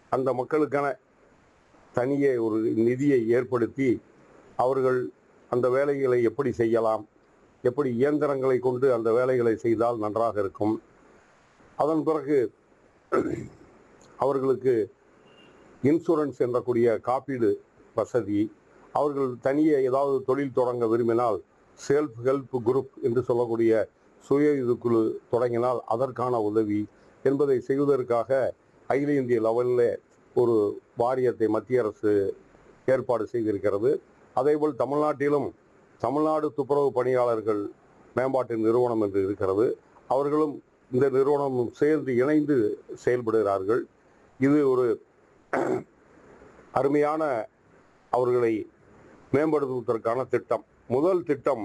அந்த மக்களுக்கான தனியே ஒரு நிதியை ஏற்படுத்தி அவர்கள் அந்த வேலைகளை எப்படி செய்யலாம் எப்படி இயந்திரங்களை கொண்டு அந்த வேலைகளை செய்தால் நன்றாக இருக்கும் அதன் பிறகு அவர்களுக்கு இன்சூரன்ஸ் என்றக்கூடிய காப்பீடு வசதி அவர்கள் தனியே ஏதாவது தொழில் தொடங்க விரும்பினால் செல்ஃப் ஹெல்ப் குரூப் என்று சொல்லக்கூடிய சுய இதுக்குழு தொடங்கினால் அதற்கான உதவி என்பதை செய்வதற்காக அகில இந்திய லெவலில் ஒரு வாரியத்தை மத்திய அரசு ஏற்பாடு செய்திருக்கிறது அதேபோல் தமிழ்நாட்டிலும் தமிழ்நாடு துப்புரவு பணியாளர்கள் மேம்பாட்டு நிறுவனம் என்று இருக்கிறது அவர்களும் இந்த நிறுவனமும் சேர்ந்து இணைந்து செயல்படுகிறார்கள் இது ஒரு அருமையான அவர்களை மேம்படுத்துவதற்கான திட்டம் முதல் திட்டம்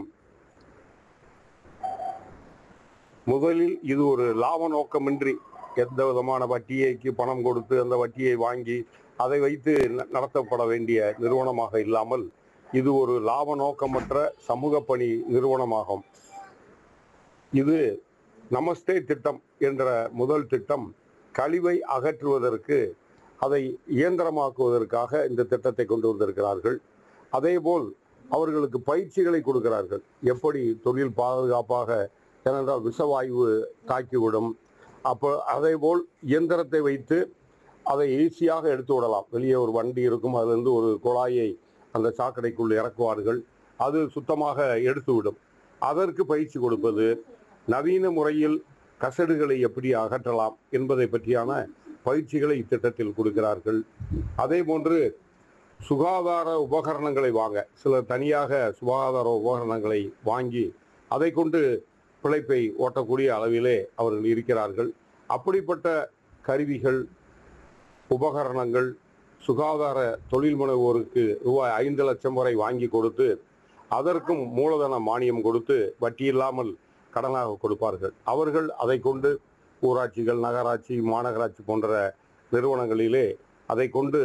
முதலில் இது ஒரு லாப நோக்கமின்றி எந்த விதமான வட்டியைக்கு பணம் கொடுத்து அந்த வட்டியை வாங்கி அதை வைத்து ந- நடத்தப்பட வேண்டிய நிறுவனமாக இல்லாமல் இது ஒரு லாப நோக்கமற்ற சமூக பணி நிறுவனமாகும் இது நமஸ்தே திட்டம் என்ற முதல் திட்டம் கழிவை அகற்றுவதற்கு அதை இயந்திரமாக்குவதற்காக இந்த திட்டத்தை கொண்டு வந்திருக்கிறார்கள் அதேபோல் அவர்களுக்கு பயிற்சிகளை கொடுக்கிறார்கள் எப்படி தொழில் பாதுகாப்பாக ஏனென்றால் விஷவாயு தாக்கிவிடும் அப்போ அதேபோல் இயந்திரத்தை வைத்து அதை ஈஸியாக எடுத்து விடலாம் வெளியே ஒரு வண்டி இருக்கும் அதிலிருந்து ஒரு குழாயை அந்த சாக்கடைக்குள் இறக்குவார்கள் அது சுத்தமாக எடுத்துவிடும் அதற்கு பயிற்சி கொடுப்பது நவீன முறையில் கசடுகளை எப்படி அகற்றலாம் என்பதை பற்றியான பயிற்சிகளை இத்திட்டத்தில் கொடுக்கிறார்கள் அதே போன்று சுகாதார உபகரணங்களை வாங்க சிலர் தனியாக சுகாதார உபகரணங்களை வாங்கி அதை கொண்டு பிழைப்பை ஓட்டக்கூடிய அளவிலே அவர்கள் இருக்கிறார்கள் அப்படிப்பட்ட கருவிகள் உபகரணங்கள் சுகாதார தொழில் முனைவோருக்கு ரூபாய் ஐந்து லட்சம் வரை வாங்கி கொடுத்து அதற்கும் மூலதன மானியம் கொடுத்து வட்டி இல்லாமல் கடனாக கொடுப்பார்கள் அவர்கள் அதை கொண்டு ஊராட்சிகள் நகராட்சி மாநகராட்சி போன்ற நிறுவனங்களிலே அதை கொண்டு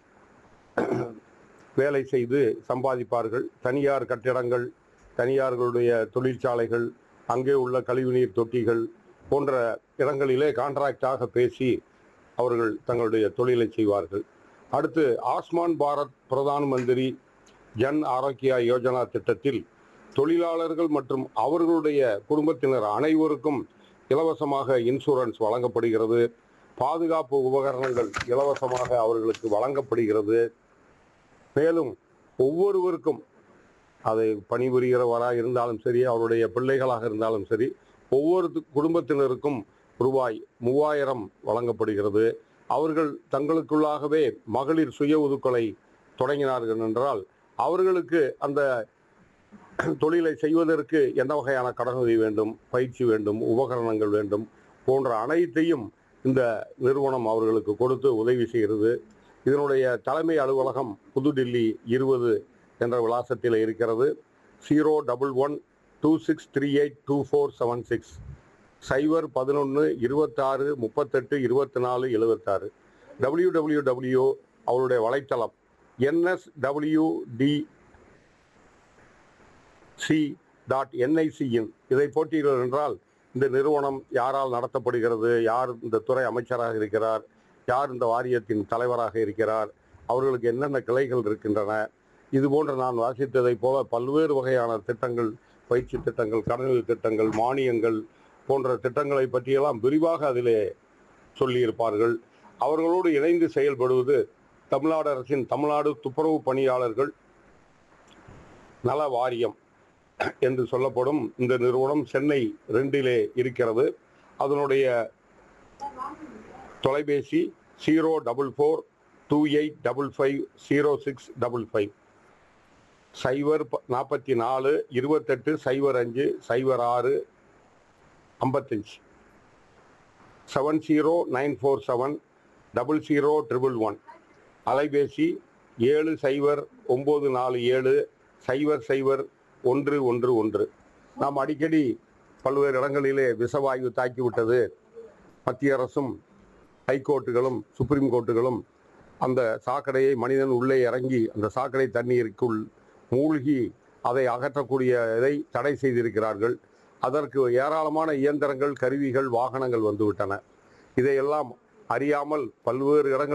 வேலை செய்து சம்பாதிப்பார்கள் தனியார் கட்டிடங்கள் தனியார்களுடைய தொழிற்சாலைகள் அங்கே உள்ள கழிவுநீர் தொட்டிகள் போன்ற இடங்களிலே கான்ட்ராக்டாக பேசி அவர்கள் தங்களுடைய தொழிலை செய்வார்கள் அடுத்து ஆஸ்மான் பாரத் பிரதான் மந்திரி ஜன் ஆரோக்கியா யோஜனா திட்டத்தில் தொழிலாளர்கள் மற்றும் அவர்களுடைய குடும்பத்தினர் அனைவருக்கும் இலவசமாக இன்சூரன்ஸ் வழங்கப்படுகிறது பாதுகாப்பு உபகரணங்கள் இலவசமாக அவர்களுக்கு வழங்கப்படுகிறது மேலும் ஒவ்வொருவருக்கும் அதை பணிபுரிகிறவராக இருந்தாலும் சரி அவருடைய பிள்ளைகளாக இருந்தாலும் சரி ஒவ்வொரு து- குடும்பத்தினருக்கும் ரூபாய் மூவாயிரம் வழங்கப்படுகிறது அவர்கள் தங்களுக்குள்ளாகவே மகளிர் சுய ஒதுக்கலை தொடங்கினார்கள் என்றால் அவர்களுக்கு அந்த தொழிலை செய்வதற்கு என்ன வகையான கடனுதவி வேண்டும் பயிற்சி வேண்டும் உபகரணங்கள் வேண்டும் போன்ற அனைத்தையும் இந்த நிறுவனம் அவர்களுக்கு கொடுத்து உதவி செய்கிறது இதனுடைய தலைமை அலுவலகம் புதுடில்லி இருபது என்ற விலாசத்தில் இருக்கிறது zero double one two six three eight two four seven six சைபர் பதினொன்று இருபத்தாறு முப்பத்தெட்டு இருபத்தி நாலு எழுபத்தாறு டபிள்யூ டபிள்யூ டபிள்யூ அவருடைய வலைத்தளம் என்எஸ்டபிள்யூடி சி டாட் என்ஐசியின் இதை போட்டீர்கள் என்றால் இந்த நிறுவனம் யாரால் நடத்தப்படுகிறது யார் இந்த துறை அமைச்சராக இருக்கிறார் யார் இந்த வாரியத்தின் தலைவராக இருக்கிறார் அவர்களுக்கு என்னென்ன கிளைகள் இருக்கின்றன இது போன்ற நான் வாசித்ததைப் போல பல்வேறு வகையான திட்டங்கள் பயிற்சி திட்டங்கள் கடனுதவி திட்டங்கள் மானியங்கள் போன்ற திட்டங்களை பற்றியெல்லாம் விரிவாக அதிலே சொல்லியிருப்பார்கள் அவர்களோடு இணைந்து செயல்படுவது தமிழ்நாடு அரசின் தமிழ்நாடு துப்புரவு பணியாளர்கள் நல வாரியம் என்று சொல்லப்படும் இந்த நிறுவனம் சென்னை ரெண்டிலே இருக்கிறது அதனுடைய தொலைபேசி zero double four two eight double five zero six double five சைபர் ப- நாற்பத்தி நாலு இருபத்தெட்டு சைபர் அஞ்சு சைபர் ஆறு ஐம்பத்தஞ்சு seven zero nine four seven double zero triple one அலைபேசி ஏழு சைபர் ஒம்பது நாலு ஏழு சைபர் சைபர் ஒன்று ஒன்று ஒன்று நாம் அடிக்கடி பல்வேறு இடங்களிலே விஷவாயு தாக்கிவிட்டது மத்திய அரசும் ஹைகோர்ட்டுகளும் சுப்ரீம் கோர்ட்டுகளும் அந்த சாக்கடையை மனிதன் உள்ளே இறங்கி அந்த சாக்கடை தண்ணீருக்குள் மூழ்கி அதை அகற்றக்கூடிய இதை தடை செய்திருக்கிறார்கள் அதற்கு ஏராளமான இயந்திரங்கள் கருவிகள் வாகனங்கள் வந்துவிட்டன இதையெல்லாம் அறியாமல் பல்வேறு இடங்கள்